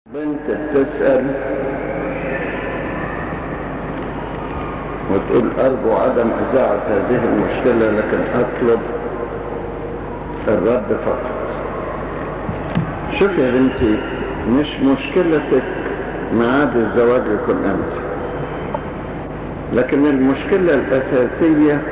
بنت بتسأل وتقول أرجو عدم إذاعة هذه المشكلة لكن أطلب الرد فقط شوف يا بنتي مش مشكلتك ميعاد الزواج يكون امتى لكن المشكلة الأساسية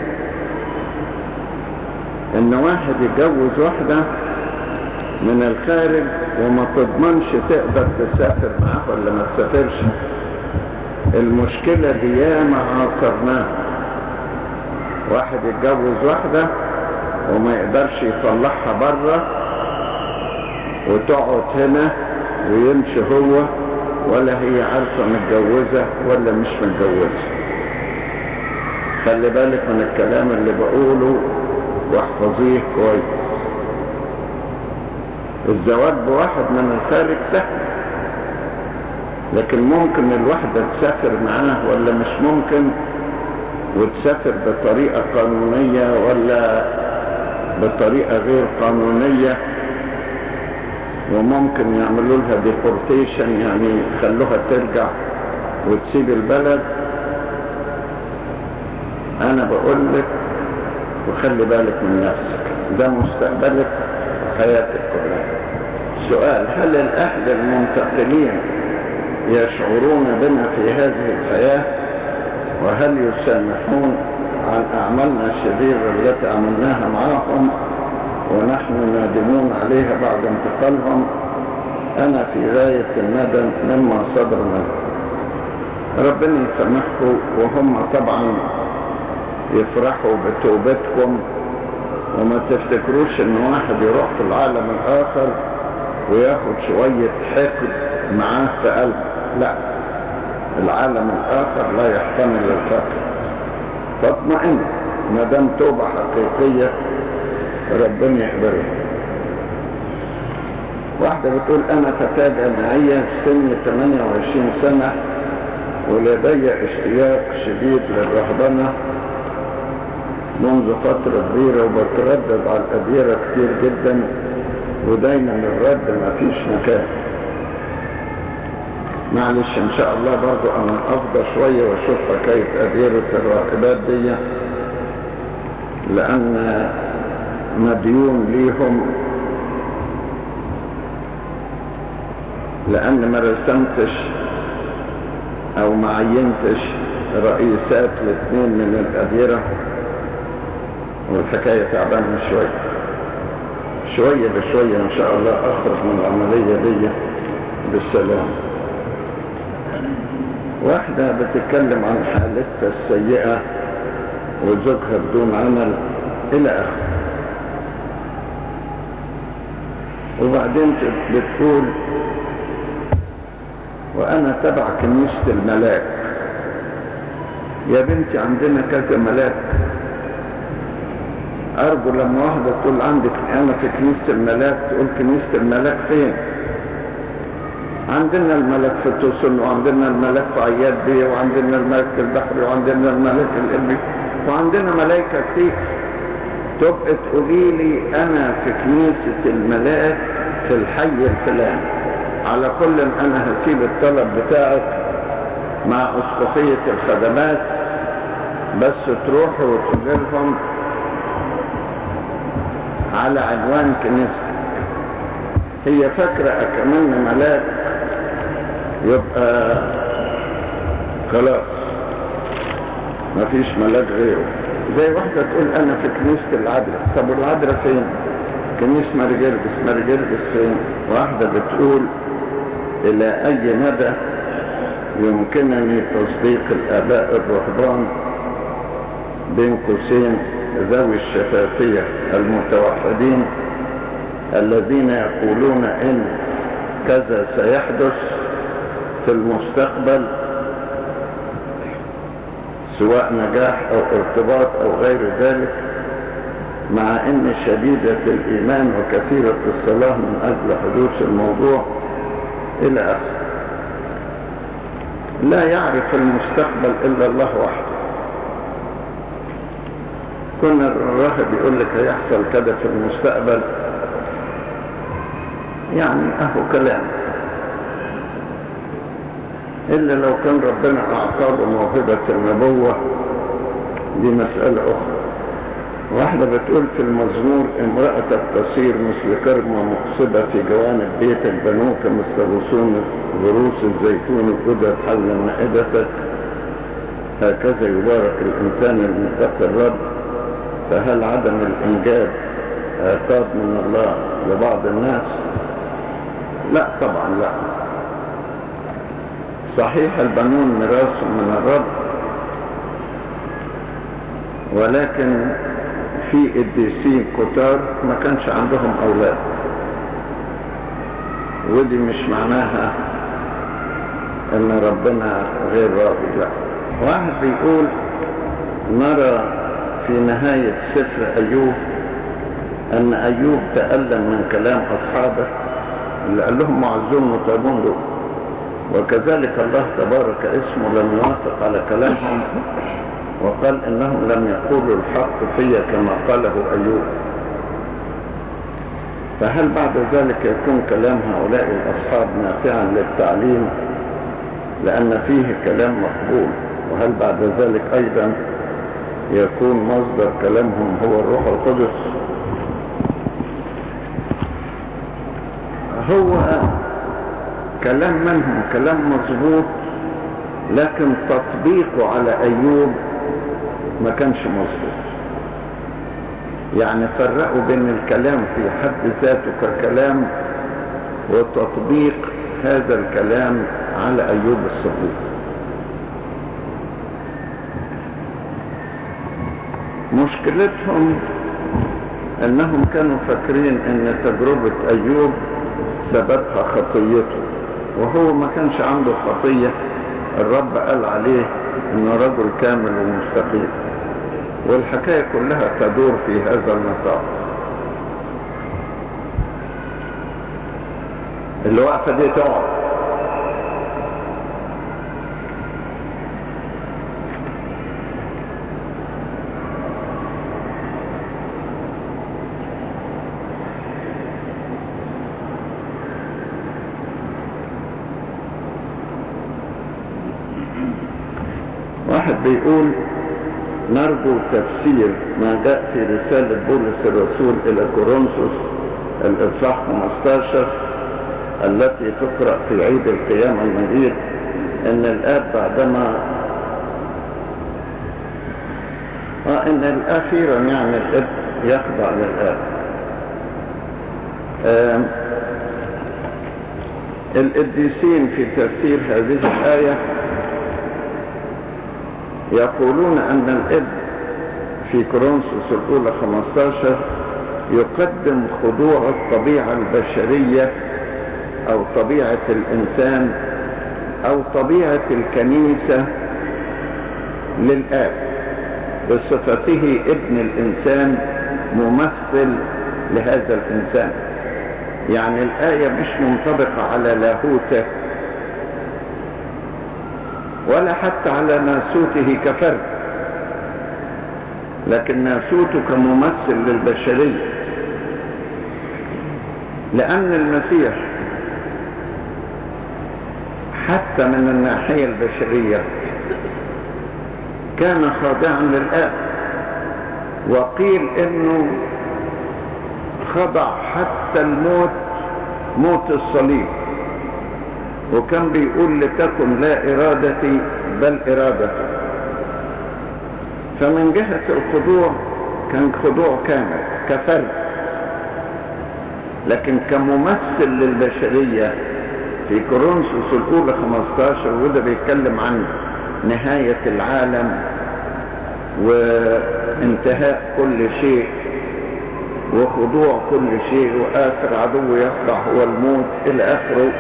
إن واحد يتجوز واحدة من الخارج وما تضمنش تقدر تسافر معاه ولا ما تسافرش المشكلة دي ياما عاصرناها واحد يتجوز واحدة وما يقدرش يطلعها بره وتقعد هنا ويمشي هو ولا هي عارفة متجوزة ولا مش متجوزة خلي بالك من الكلام اللي بقوله واحفظيه كويس الزواج بواحد من الخارج سهل لكن ممكن الواحدة تسافر معاه ولا مش ممكن وتسافر بطريقة قانونية ولا بطريقة غير قانونية وممكن يعملوا لها ديبورتيشن يعني يخلوها ترجع وتسيب البلد انا بقول لك وخلي بالك من نفسك ده مستقبلك وحياتك كلها سؤال هل الاهل المنتقلين يشعرون بنا في هذه الحياة وهل يسامحون عن أعمالنا الشريرة التي عملناها معهم ونحن نادمون عليها بعد انتقالهم أنا في غاية الندم مما صدر منهم ربنا يسامحكم وهم طبعا يفرحوا بتوبتكم وما تفتكروش ان واحد يروح في العالم الاخر وياخد شوية حقد معاه في قلبه لا العالم الاخر لا يحتمل الفقر فاطمئن ما دام توبة حقيقية ربنا يقبلها واحدة بتقول انا فتاة جامعية في سن 28 سنة ولدي اشتياق شديد للرهبنة منذ فترة كبيرة وبتردد على الأديرة كتير جدا ودايما الرد ما فيش مكان معلش ان شاء الله برضو انا افضى شوية واشوف حكاية أديرة الراهبات دي لان مديون ليهم لان ما رسمتش او ما عينتش رئيسات لاثنين من الأديرة والحكاية تعبانة شوية شوية بشوية إن شاء الله أخرج من العملية دي بالسلام واحدة بتتكلم عن حالتها السيئة وزوجها بدون عمل إلى آخره وبعدين بتقول وأنا تبع كنيسة الملاك يا بنتي عندنا كذا ملاك أرجو لما واحدة تقول عندك أنا في كنيسة الملاك تقول كنيسة الملاك فين عندنا الملك في توسن وعندنا الملك في عياد بيه وعندنا الملك البحري وعندنا الملك الإبري وعندنا ملائكة كتير تبقى تقولي لي أنا في كنيسة الملاك في الحي الفلاني على كل أنا هسيب الطلب بتاعك مع أسقفية الخدمات بس تروحوا وتقول لهم على عنوان كنيستك هي فاكرة أكملنا ملاك يبقى خلاص مفيش ملاك غيره زي واحدة تقول أنا في كنيسة العذراء طب والعذراء فين؟ كنيسة مارجرجس مارجرجس فين؟ واحدة بتقول إلى أي مدى يمكنني تصديق الآباء الرهبان بين قوسين ذوي الشفافية المتوحدين الذين يقولون إن كذا سيحدث في المستقبل سواء نجاح أو ارتباط أو غير ذلك مع أن شديدة الإيمان وكثيرة الصلاة من أجل حدوث الموضوع إلى آخره لا يعرف المستقبل إلا الله وحده كنا الراهب يقول لك هيحصل كده في المستقبل يعني اهو كلام إلا لو كان ربنا أعطاه موهبة النبوة دي مسألة أخرى واحدة بتقول في المزمور امرأتك تصير مثل كرمة مخصبة في جوانب بيتك بنوك مثل غصون غروس الزيتون قدرت حل مائدتك هكذا يبارك الإنسان المتقي الرب فهل عدم الإنجاب عقاب من الله لبعض الناس لا طبعا لا صحيح البنون ميراث من الرب ولكن في قديسين كتار ما كانش عندهم أولاد ودي مش معناها ان ربنا غير راضي لا واحد بيقول نرى في نهاية سفر أيوب أن أيوب تألم من كلام أصحابه اللي قال لهم معزون متعبون دول وكذلك الله تبارك اسمه لم يوافق على كلامهم وقال إنهم لم يقولوا الحق في كما قاله أيوب فهل بعد ذلك يكون كلام هؤلاء الأصحاب نافعا للتعليم لأن فيه كلام مقبول وهل بعد ذلك أيضا يكون مصدر كلامهم هو الروح القدس هو كلام منهم كلام مظبوط لكن تطبيقه على أيوب ما كانش مظبوط يعني فرقوا بين الكلام في حد ذاته ككلام وتطبيق هذا الكلام على أيوب الصديق مشكلتهم انهم كانوا فاكرين ان تجربة ايوب سببها خطيته وهو ما كانش عنده خطية الرب قال عليه انه رجل كامل ومستقيم والحكاية كلها تدور في هذا النطاق اللي واقفة دي تقعد واحد بيقول نرجو تفسير ما جاء في رسالة بولس الرسول إلى كورنثوس الإصحاح 15 التي تقرأ في عيد القيامة المجيد إن الآب بعدما آه إن أخيرا يعني الابن يخضع للآب آه القديسين في تفسير هذه الآية يقولون أن الابن في كورنثوس الأولى 15 يقدم خضوع الطبيعة البشرية أو طبيعة الإنسان أو طبيعة الكنيسة للآب بصفته ابن الإنسان ممثل لهذا الإنسان يعني الآية مش منطبقة على لاهوته ولا حتى على ناسوته كفرد لكن ناسوته كممثل للبشرية لأن المسيح حتى من الناحية البشرية كان خاضعا للآب وقيل انه خضع حتى الموت موت الصليب وكان بيقول لتكن لا إرادتي بل إرادتي فمن جهة الخضوع كان خضوع كامل كفرد لكن كممثل للبشرية في كورنثوس الأولى 15 وده بيتكلم عن نهاية العالم وانتهاء كل شيء وخضوع كل شيء وآخر عدو يخضع هو الموت إلى آخره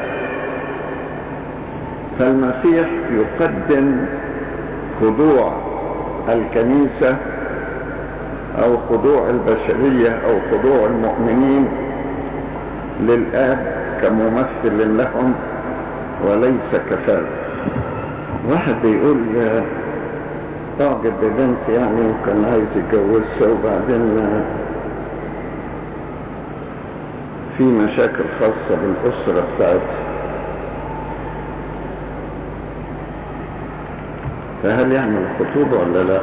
فالمسيح يقدم خضوع الكنيسة أو خضوع البشرية أو خضوع المؤمنين للآب كممثل لهم وليس كفرد واحد بيقول أعجب ببنت يعني وكان عايز يتجوزها وبعدين في مشاكل خاصة بالأسرة بتاعتها فهل يعمل خطوبة ولا لا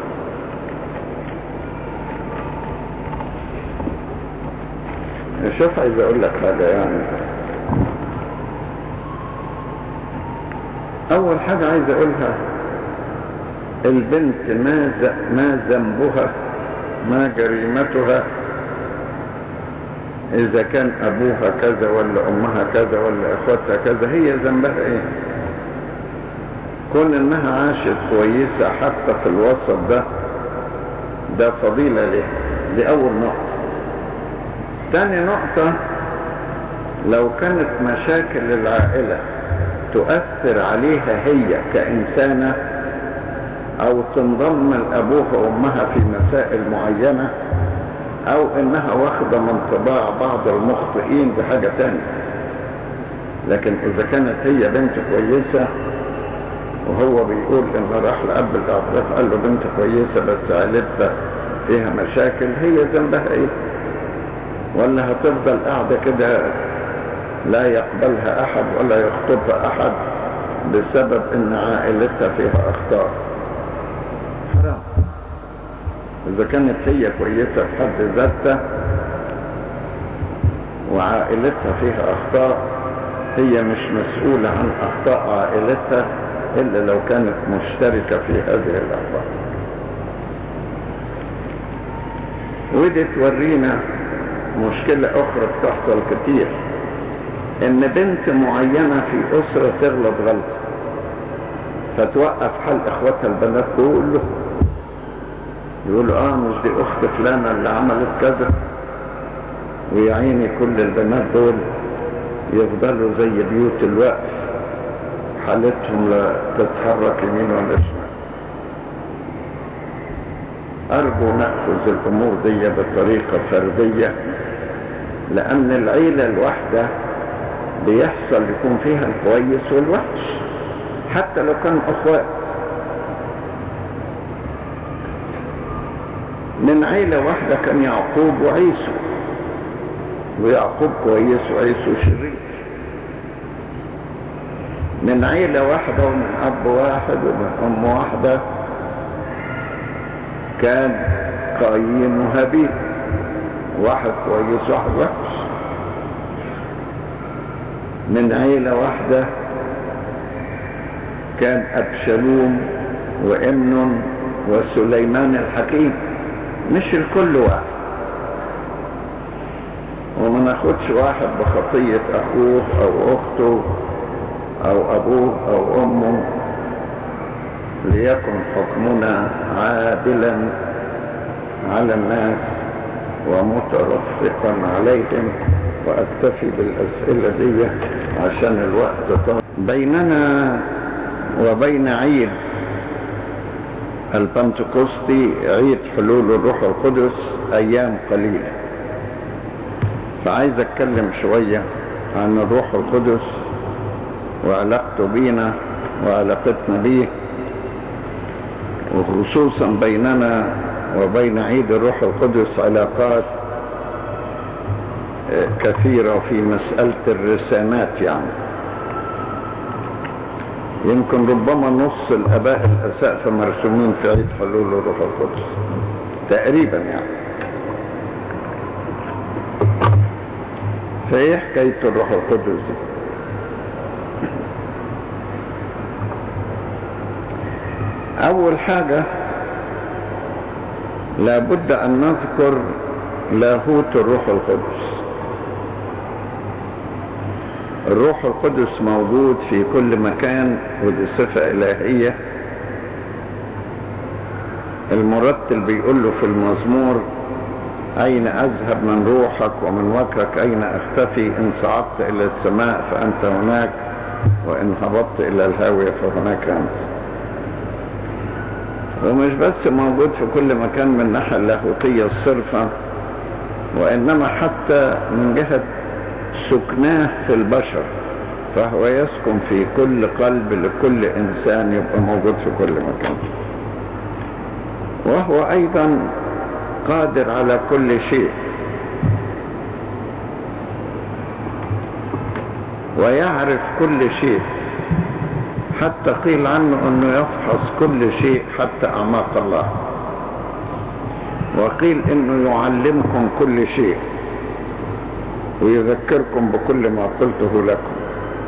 شوف عايز اقول لك حاجة يعني اول حاجة عايز اقولها البنت ما ز- ما ذنبها ما جريمتها اذا كان ابوها كذا ولا امها كذا ولا اخواتها كذا هي ذنبها ايه كون انها عاشت كويسة حتى في الوسط ده ده فضيلة ليه دي اول نقطة تاني نقطة لو كانت مشاكل العائلة تؤثر عليها هي كإنسانة أو تنضم لأبوها وأمها في مسائل معينة أو إنها واخدة من طباع بعض المخطئين دي حاجة تانية لكن إذا كانت هي بنت كويسة وهو بيقول إن راح لأب الاعتراف قال له بنت كويسة بس عائلتها فيها مشاكل هي ذنبها إيه؟ ولا هتفضل قاعدة كده لا يقبلها أحد ولا يخطبها أحد بسبب إن عائلتها فيها أخطاء حرام إذا كانت هي كويسة في حد ذاتها وعائلتها فيها أخطاء هي مش مسؤولة عن أخطاء عائلتها إلا لو كانت مشتركة في هذه الأخطاء ودي تورينا مشكلة أخرى بتحصل كتير إن بنت معينة في أسرة تغلط غلطة فتوقف حال إخواتها البنات كله يقولوا آه مش دي أخت فلانة اللي عملت كذا ويعيني كل البنات دول يفضلوا زي بيوت الوقف حالتهم لا تتحرك يمين ولا شمال أرجو نأخذ الأمور دي بطريقة فردية لأن العيلة الواحدة بيحصل يكون فيها الكويس والوحش حتى لو كانوا أخوات من عيلة واحدة كان يعقوب وعيسو ويعقوب كويس وعيسو شرير من عيلة واحدة ومن أب واحد ومن أم واحدة كان قايين وهابيل واحد كويس واحد وحش من عيلة واحدة كان أبشالوم وإمن وسليمان الحكيم مش الكل واحد وما ناخدش واحد بخطية أخوه أو أخته أو أبوه أو أمه ليكن حكمنا عادلا على الناس ومترفقا عليهم وأكتفي بالأسئلة دي عشان الوقت طال بيننا وبين عيد البنتكوستي عيد حلول الروح القدس أيام قليلة فعايز أتكلم شوية عن الروح القدس وعلاقته بينا وعلاقتنا بيه وخصوصا بيننا وبين عيد الروح القدس علاقات كثيرة في مسألة الرسامات يعني يمكن ربما نص الآباء الأسقف مرسومين في عيد حلول الروح القدس تقريبا يعني فايه حكاية الروح القدس دي أول حاجة لابد أن نذكر لاهوت الروح القدس الروح القدس موجود في كل مكان ودي صفة إلهية المرتل بيقول له في المزمور أين أذهب من روحك ومن وجهك أين أختفي إن صعدت إلى السماء فأنت هناك وإن هبطت إلى الهاوية فهناك أنت ومش بس موجود في كل مكان من الناحية اللاهوتية الصرفة وإنما حتى من جهة سكناه في البشر فهو يسكن في كل قلب لكل إنسان يبقى موجود في كل مكان وهو أيضا قادر على كل شيء ويعرف كل شيء حتى قيل عنه أنه يفحص كل شيء حتى أعماق الله وقيل أنه يعلمكم كل شيء ويذكركم بكل ما قلته لكم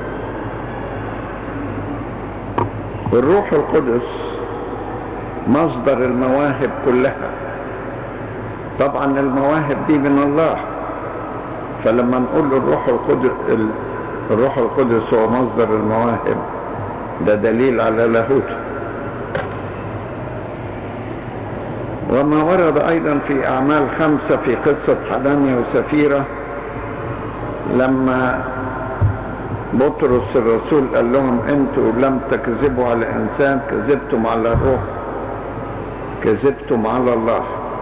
الروح القدس مصدر المواهب كلها طبعا المواهب دي من الله فلما نقول الروح القدس الروح القدس هو مصدر المواهب ده دليل على لاهوته وما ورد ايضا في اعمال خمسة في قصة حنانيا وسفيرة لما بطرس الرسول قال لهم انتوا لم تكذبوا على انسان كذبتم على الروح كذبتم على الله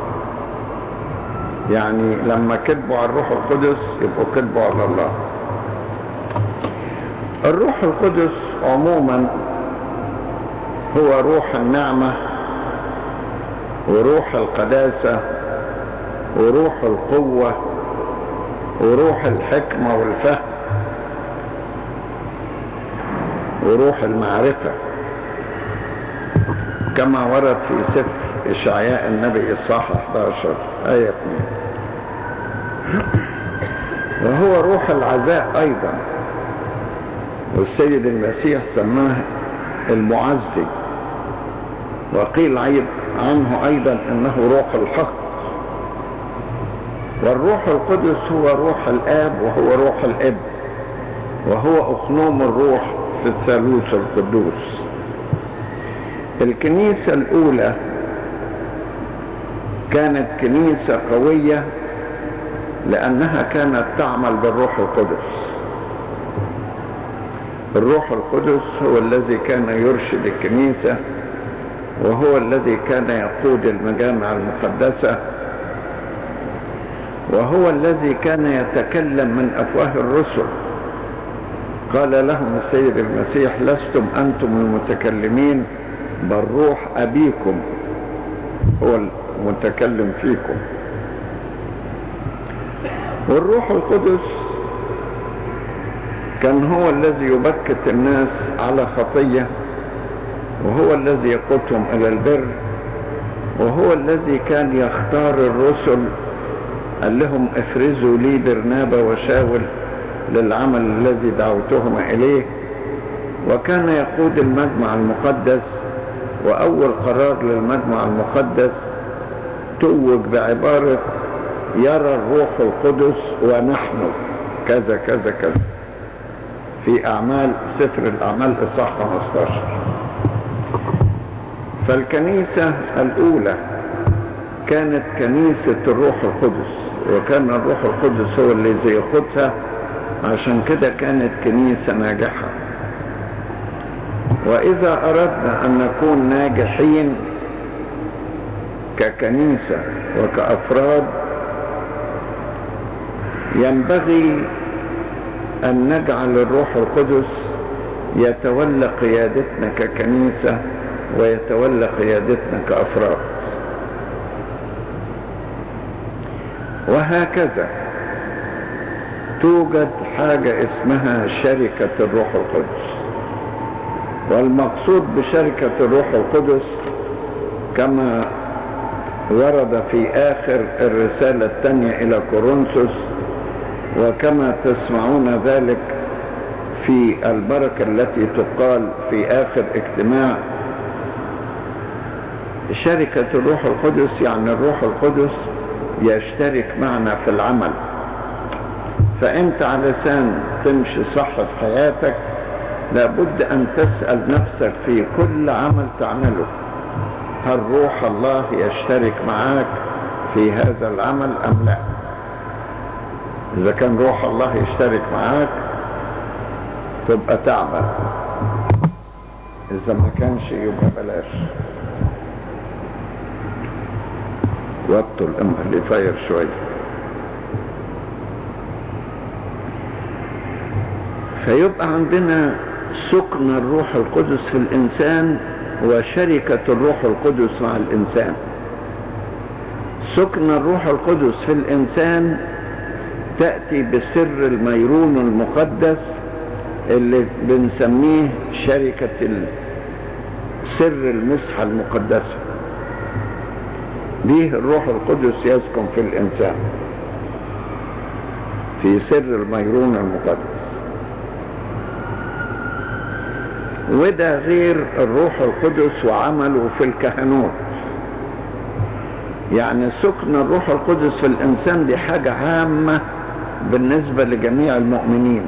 يعني لما كذبوا على الروح القدس يبقوا كذبوا على الله الروح القدس عموما هو روح النعمة وروح القداسة وروح القوة وروح الحكمة والفهم وروح المعرفة كما ورد في سفر إشعياء النبي الصح 11 آية 2 وهو روح العزاء أيضا والسيد المسيح سماه المعزي وقيل عنه أيضا أنه روح الحق والروح القدس هو روح الآب وهو روح الابن وهو أخنوم الروح في الثالوث القدوس الكنيسة الأولى كانت كنيسة قوية لأنها كانت تعمل بالروح القدس الروح القدس هو الذي كان يرشد الكنيسة وهو الذي كان يقود المجامع المقدسة وهو الذي كان يتكلم من أفواه الرسل قال لهم السيد المسيح لستم أنتم المتكلمين بل روح أبيكم هو المتكلم فيكم والروح القدس كان هو الذي يبكت الناس على خطية وهو الذي يقودهم إلى البر وهو الذي كان يختار الرسل قال لهم افرزوا لي برنابا وشاول للعمل الذي دعوتهم إليه وكان يقود المجمع المقدس وأول قرار للمجمع المقدس توج بعبارة يرى الروح القدس ونحن كذا كذا كذا في أعمال سفر الأعمال إصحاح 15 فالكنيسة الأولى كانت كنيسة الروح القدس وكان الروح القدس هو اللي يقودها عشان كده كانت كنيسة ناجحة وإذا أردنا أن نكون ناجحين ككنيسة وكأفراد ينبغي أن نجعل الروح القدس يتولى قيادتنا ككنيسة ويتولى قيادتنا كأفراد وهكذا توجد حاجة اسمها شركة الروح القدس والمقصود بشركة الروح القدس كما ورد في آخر الرسالة الثانية إلى كورنثوس وكما تسمعون ذلك في البركة التي تقال في آخر اجتماع شركة الروح القدس يعني الروح القدس يشترك معنا في العمل فأنت علشان تمشي صح في حياتك لابد أن تسأل نفسك في كل عمل تعمله هل روح الله يشترك معاك في هذا العمل أم لا إذا كان روح الله يشترك معاك تبقى تعمل إذا ما كانش يبقى بلاش وطوا الامبليفاير شوية فيبقى عندنا سكن الروح القدس في الإنسان وشركة الروح القدس مع الإنسان سكن الروح القدس في الإنسان تأتي بسر الميرون المقدس اللي بنسميه شركة سر المسحة المقدسة به الروح القدس يسكن في الإنسان في سر الميرون المقدس وده غير الروح القدس وعمله في الكهنوت يعني سكن الروح القدس في الإنسان دي حاجة عامة بالنسبة لجميع المؤمنين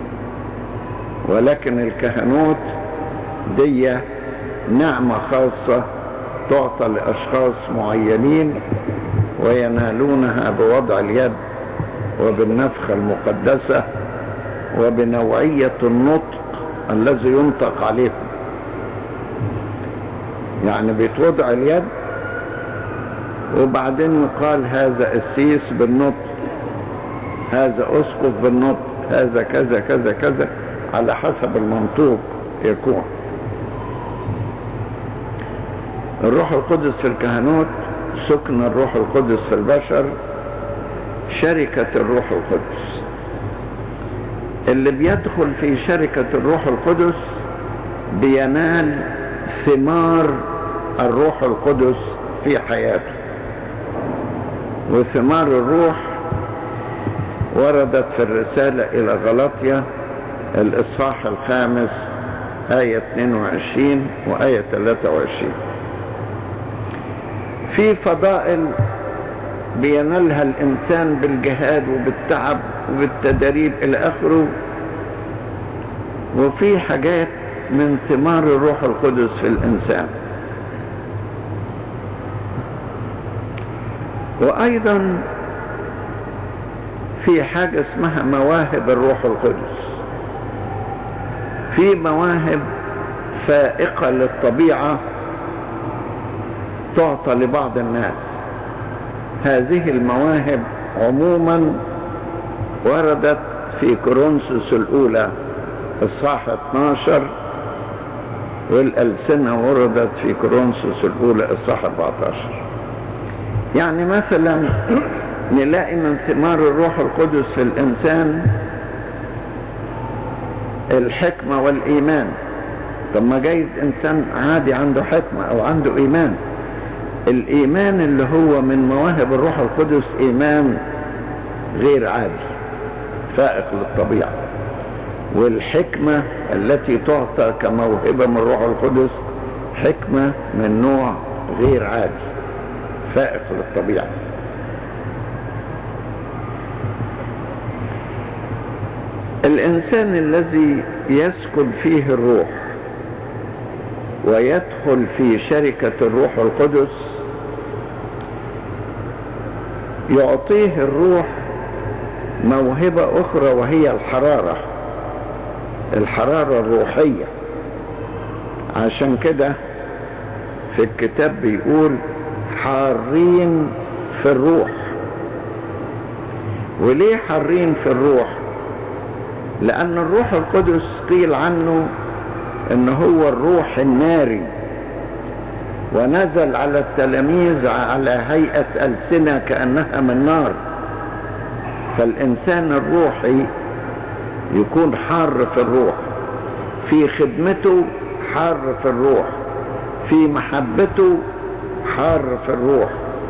ولكن الكهنوت دي نعمة خاصة تعطى لأشخاص معينين وينالونها بوضع اليد وبالنفخة المقدسة وبنوعية النطق الذي ينطق عليهم يعني بيتوضع اليد وبعدين يقال هذا السيس بالنطق هذا اسقف بالنطق هذا كذا كذا كذا على حسب المنطوق يكون الروح القدس في الكهنوت سكن الروح القدس في البشر شركة الروح القدس اللي بيدخل في شركة الروح القدس بينال ثمار الروح القدس في حياته وثمار الروح وردت في الرسالة إلى غلطية الإصحاح الخامس آية 22 وآية 23 في فضائل بينالها الإنسان بالجهاد وبالتعب وبالتدريب إلى آخره وفي حاجات من ثمار الروح القدس في الإنسان وأيضا في حاجة اسمها مواهب الروح القدس في مواهب فائقة للطبيعة تعطى لبعض الناس هذه المواهب عموما وردت في كورنثوس الأولى الصح 12 والألسنة وردت في كورنثوس الأولى الصح 14 يعني مثلا نلاقي من ثمار الروح القدس في الإنسان الحكمة والإيمان طب ما جايز إنسان عادي عنده حكمة أو عنده إيمان الإيمان اللي هو من مواهب الروح القدس إيمان غير عادي فائق للطبيعة والحكمة التي تعطى كموهبة من الروح القدس حكمة من نوع غير عادي فائق للطبيعة الإنسان الذي يسكن فيه الروح ويدخل في شركة الروح القدس يعطيه الروح موهبة أخرى وهي الحرارة الحرارة الروحية عشان كده في الكتاب بيقول حارين في الروح وليه حارين في الروح لأن الروح القدس قيل عنه ان هو الروح الناري ونزل على التلاميذ على هيئة ألسنة كأنها من نار فالإنسان الروحي يكون حار في الروح في خدمته حار في الروح في محبته حار في الروح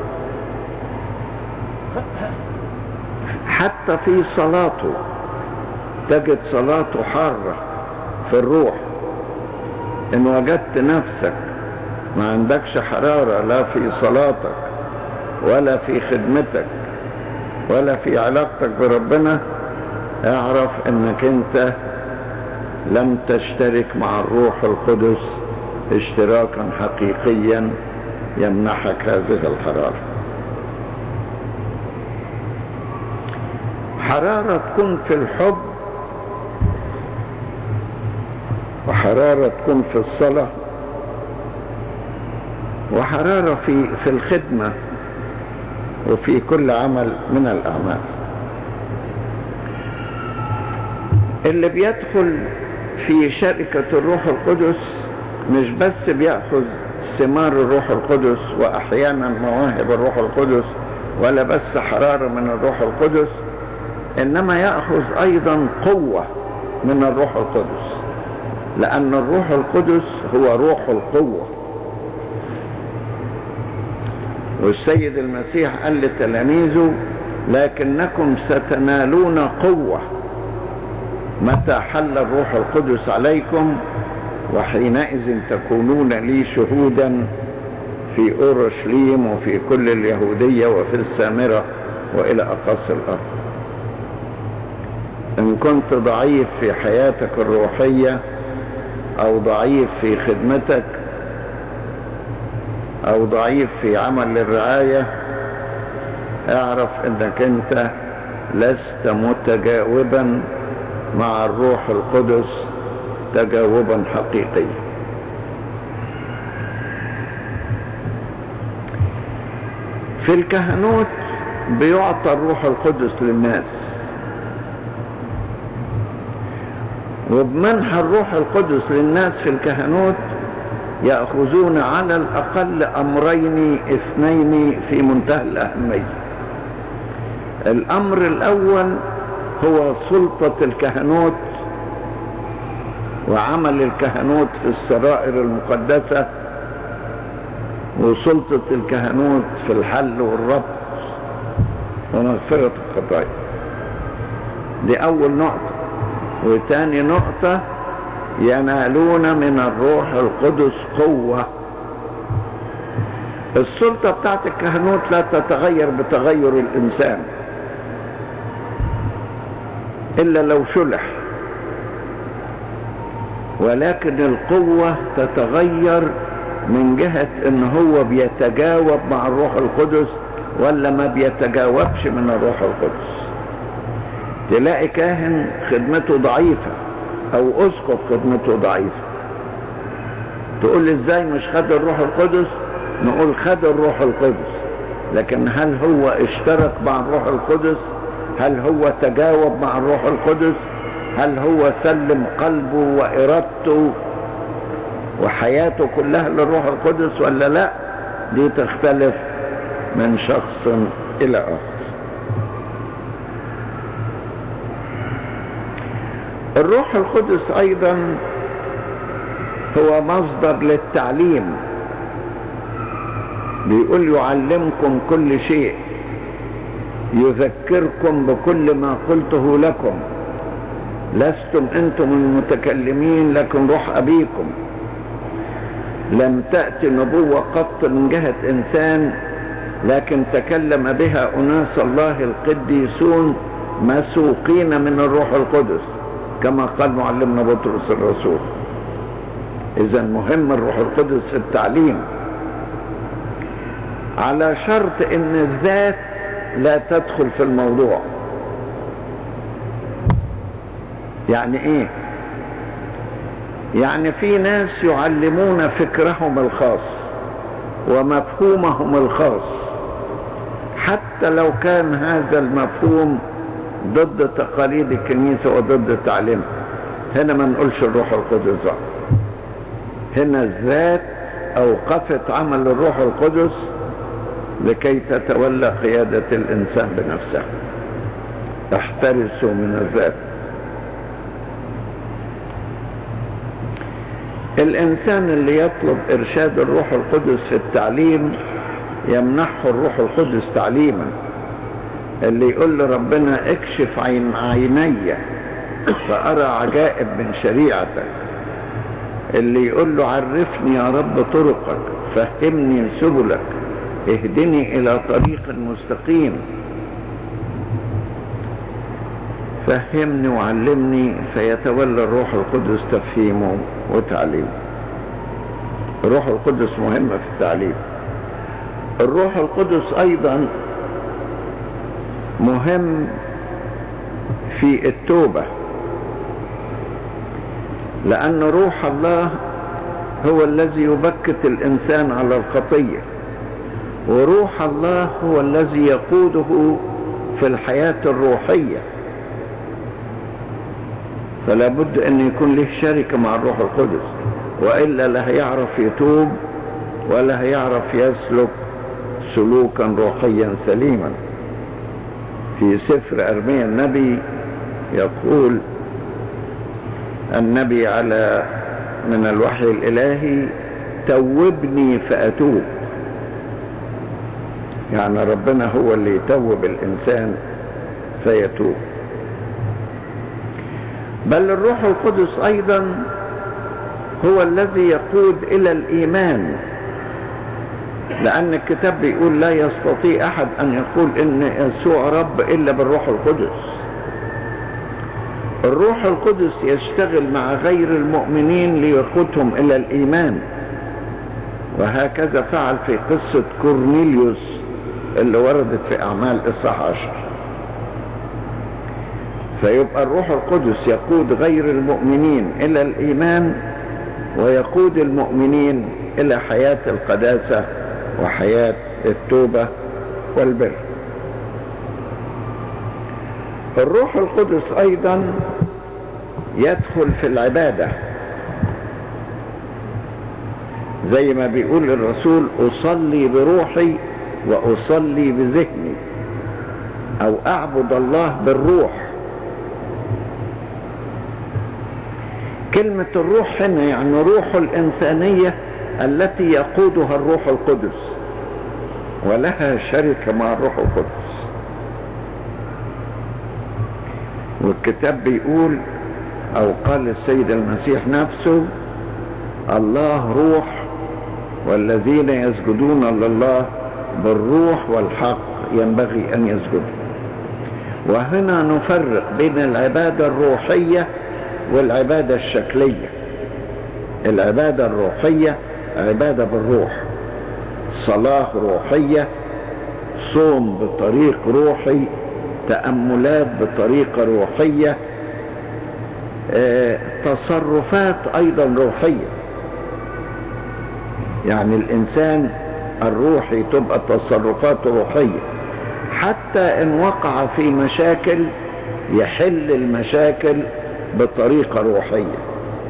حتى في صلاته تجد صلاته حارة في الروح ان وجدت نفسك ما عندكش حرارة لا في صلاتك ولا في خدمتك ولا في علاقتك بربنا اعرف انك انت لم تشترك مع الروح القدس اشتراكا حقيقيا يمنحك هذه الحرارة حرارة تكون في الحب وحرارة تكون في الصلاة وحرارة في في الخدمة وفي كل عمل من الأعمال اللي بيدخل في شركة الروح القدس مش بس بيأخذ ثمار الروح القدس وأحيانا مواهب الروح القدس ولا بس حرارة من الروح القدس إنما يأخذ أيضا قوة من الروح القدس لأن الروح القدس هو روح القوة والسيد المسيح قال لتلاميذه لكنكم ستنالون قوة متى حل الروح القدس عليكم وحينئذ تكونون لي شهودا في أورشليم وفي كل اليهودية وفي السامرة وإلى أقصى الأرض إن كنت ضعيف في حياتك الروحية أو ضعيف في خدمتك أو ضعيف في عمل الرعاية اعرف انك انت لست متجاوبا مع الروح القدس تجاوبا حقيقيا في الكهنوت بيعطى الروح القدس للناس وبمنح الروح القدس للناس في الكهنوت يأخذون على الأقل أمرين اثنين في منتهى الأهمية الأمر الأول هو سلطة الكهنوت وعمل الكهنوت في السرائر المقدسة وسلطة الكهنوت في الحل والربط ومغفرة الخطايا دي أول نقطة وتاني نقطة ينالون من الروح القدس قوة السلطة بتاعت الكهنوت لا تتغير بتغير الإنسان إلا لو شلح ولكن القوة تتغير من جهة ان هو بيتجاوب مع الروح القدس ولا ما بيتجاوبش من الروح القدس تلاقي كاهن خدمته ضعيفة او اسقف خدمته ضعيفة تقول لي ازاي مش خد الروح القدس نقول خد الروح القدس لكن هل هو اشترك مع الروح القدس هل هو تجاوب مع الروح القدس هل هو سلم قلبه وإرادته وحياته كلها للروح القدس ولا لا دي تختلف من شخص إلى آخر الروح القدس أيضا هو مصدر للتعليم بيقول يعلمكم كل شيء يذكركم بكل ما قلته لكم لستم انتم المتكلمين لكن روح ابيكم لم تأتي نبوة قط من جهة انسان لكن تكلم بها اناس الله القديسون مسوقين من الروح القدس كما قال معلمنا بطرس الرسول اذا مهم الروح القدس في التعليم على شرط ان الذات لا تدخل في الموضوع يعني ايه يعني في ناس يعلمون فكرهم الخاص ومفهومهم الخاص حتى لو كان هذا المفهوم ضد تقاليد الكنيسة وضد تعليمها هنا ما نقولش الروح القدس بقى هنا الذات أوقفت عمل الروح القدس لكي تتولى قيادة الإنسان بنفسه احترسوا من الذات الإنسان اللي يطلب إرشاد الروح القدس في التعليم يمنحه الروح القدس تعليما اللي يقول لربنا اكشف عين عيني فأرى عجائب من شريعتك اللي يقول له عرفني يا رب طرقك فهمني سبلك اهدني الى طريق مستقيم فهمني وعلمني فيتولى الروح القدس تفهيمه وتعليمه الروح القدس مهمة في التعليم الروح القدس ايضا مهم في التوبة لأن روح الله هو الذي يبكت الإنسان على الخطية وروح الله هو الذي يقوده في الحياة الروحية فلا بد أن يكون له شركة مع الروح القدس وإلا لا هيعرف يتوب ولا هيعرف يسلك سلوكا روحيا سليما في سفر أرميا النبي يقول النبي على من الوحي الإلهي توبني فأتوب يعني ربنا هو اللي يتوب الإنسان فيتوب بل الروح القدس أيضا هو الذي يقود إلى الإيمان لأن الكتاب بيقول لا يستطيع أحد أن يقول إن يسوع رب إلا بالروح القدس الروح القدس يشتغل مع غير المؤمنين ليقودهم إلى الإيمان وهكذا فعل في قصة كورنيليوس اللي وردت في أعمال إصحاح عشر فيبقى الروح القدس يقود غير المؤمنين إلى الإيمان ويقود المؤمنين إلى حياة القداسة وحياة التوبة والبر الروح القدس أيضا يدخل في العبادة زي ما بيقول الرسول أصلي بروحي وأصلي بذهني أو أعبد الله بالروح كلمة الروح هنا يعني روح الإنسانية التي يقودها الروح القدس ولها شركة مع الروح القدس والكتاب بيقول أو قال السيد المسيح نفسه الله روح والذين يسجدون لله بالروح والحق ينبغي أن يسجدوا وهنا نفرق بين العبادة الروحية والعبادة الشكلية العبادة الروحية عبادة بالروح صلاة روحية صوم بطريق روحي تأملات بطريقة روحية اه تصرفات أيضا روحية يعني الإنسان الروحي تبقى تصرفات روحية حتى إن وقع في مشاكل يحل المشاكل بطريقة روحية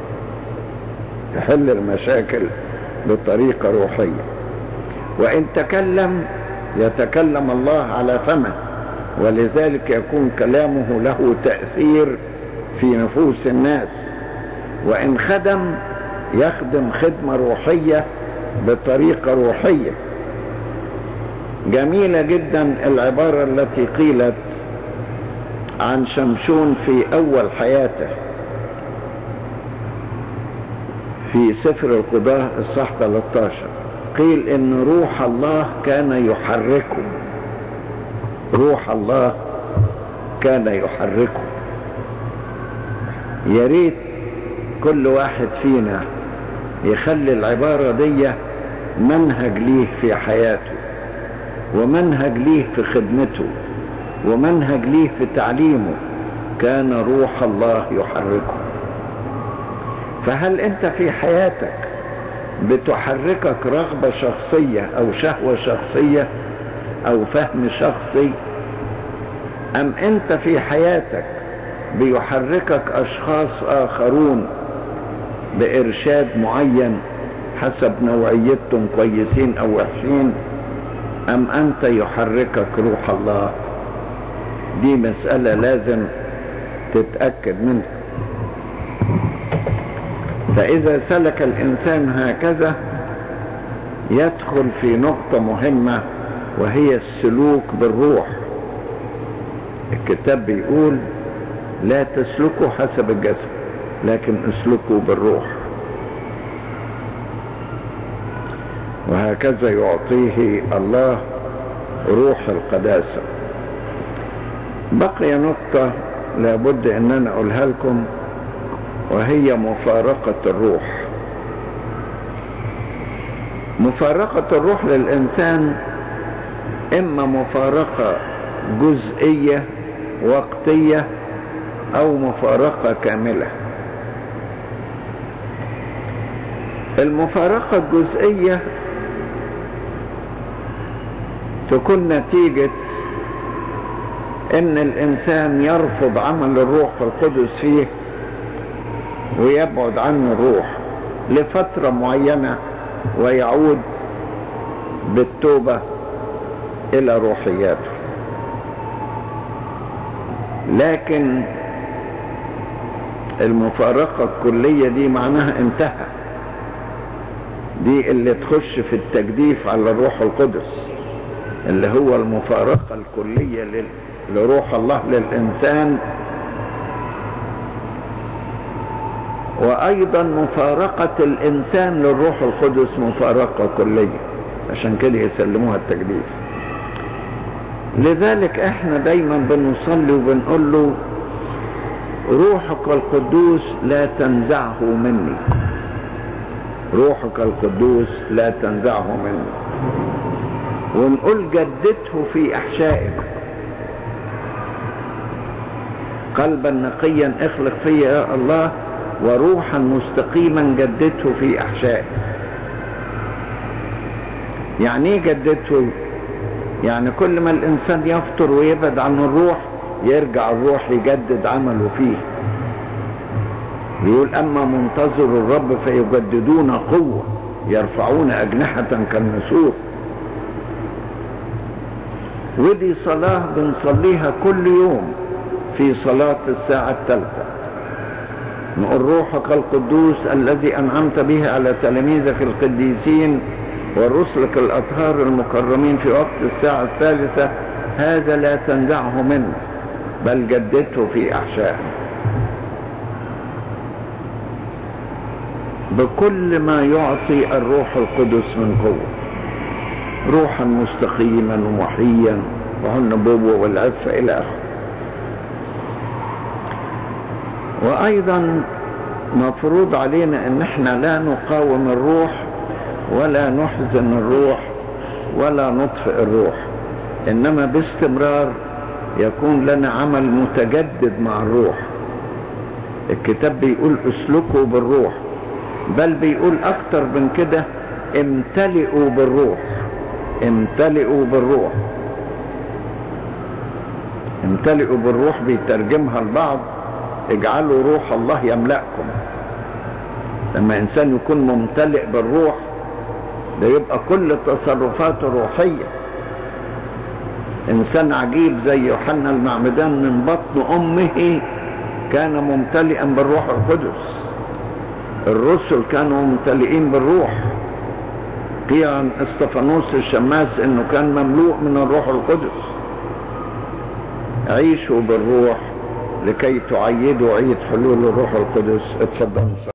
يحل المشاكل بطريقة روحية وإن تكلم يتكلم الله على فمه ولذلك يكون كلامه له تأثير في نفوس الناس وإن خدم يخدم خدمة روحية بطريقة روحية جميلة جدا العبارة التي قيلت عن شمشون في أول حياته في سفر القضاء الصح 13 قيل إن روح الله كان يحركه روح الله كان يحركه يا ريت كل واحد فينا يخلي العبارة دي منهج ليه في حياته ومنهج ليه في خدمته ومنهج ليه في تعليمه كان روح الله يحركه فهل انت في حياتك بتحركك رغبة شخصية او شهوة شخصية او فهم شخصي ام انت في حياتك بيحركك اشخاص اخرون بارشاد معين حسب نوعيتهم كويسين او وحشين ام انت يحركك روح الله دي مسألة لازم تتأكد منها فإذا سلك الإنسان هكذا يدخل في نقطة مهمة وهي السلوك بالروح الكتاب بيقول لا تسلكوا حسب الجسد لكن اسلكوا بالروح وهكذا يعطيه الله روح القداسة بقي نقطة لابد ان انا اقولها لكم وهي مفارقة الروح مفارقة الروح للإنسان إما مفارقة جزئية وقتية أو مفارقة كاملة المفارقة الجزئية تكون نتيجة ان الانسان يرفض عمل الروح القدس فيه ويبعد عنه الروح لفترة معينة ويعود بالتوبة الى روحياته لكن المفارقة الكلية دي معناها انتهى دي اللي تخش في التجديف على الروح القدس اللي هو المفارقة الكلية لل... لروح الله للإنسان وأيضا مفارقة الإنسان للروح القدس مفارقة كلية عشان كده يسلموها التجديف لذلك احنا دايما بنصلي وبنقول له روحك القدوس لا تنزعه مني روحك القدوس لا تنزعه مني ونقول جدته في احشائك قلبا نقيا اخلق فيا يا الله وروحا مستقيما جدته في احشائك يعني ايه جدته يعني كل ما الانسان يفطر ويبعد عن الروح يرجع الروح يجدد عمله فيه يقول اما منتظر الرب فيجددون قوه يرفعون اجنحه كالنسور ودي صلاه بنصليها كل يوم في صلاه الساعه الثالثه نقول روحك القدوس الذي انعمت به على تلاميذك القديسين ورسلك الأطهار المكرمين في وقت الساعة الثالثة هذا لا تنزعه منه بل جدته في أحشائه بكل ما يعطي الروح القدس من قوة روحا مستقيما ومحيا والنبوة والعفة إلى آخره وأيضا مفروض علينا أن احنا لا نقاوم الروح ولا نحزن الروح ولا نطفئ الروح انما باستمرار يكون لنا عمل متجدد مع الروح الكتاب بيقول اسلكوا بالروح بل بيقول اكتر من كده امتلئوا بالروح امتلئوا بالروح امتلئوا بالروح بيترجمها البعض اجعلوا روح الله يملأكم لما انسان يكون ممتلئ بالروح ده يبقى كل تصرفاته روحية إنسان عجيب زي يوحنا المعمدان من بطن أمه كان ممتلئا بالروح القدس الرسل كانوا ممتلئين بالروح قيل عن استفانوس الشماس انه كان مملوء من الروح القدس عيشوا بالروح لكي تعيدوا عيد حلول الروح القدس اتفضلوا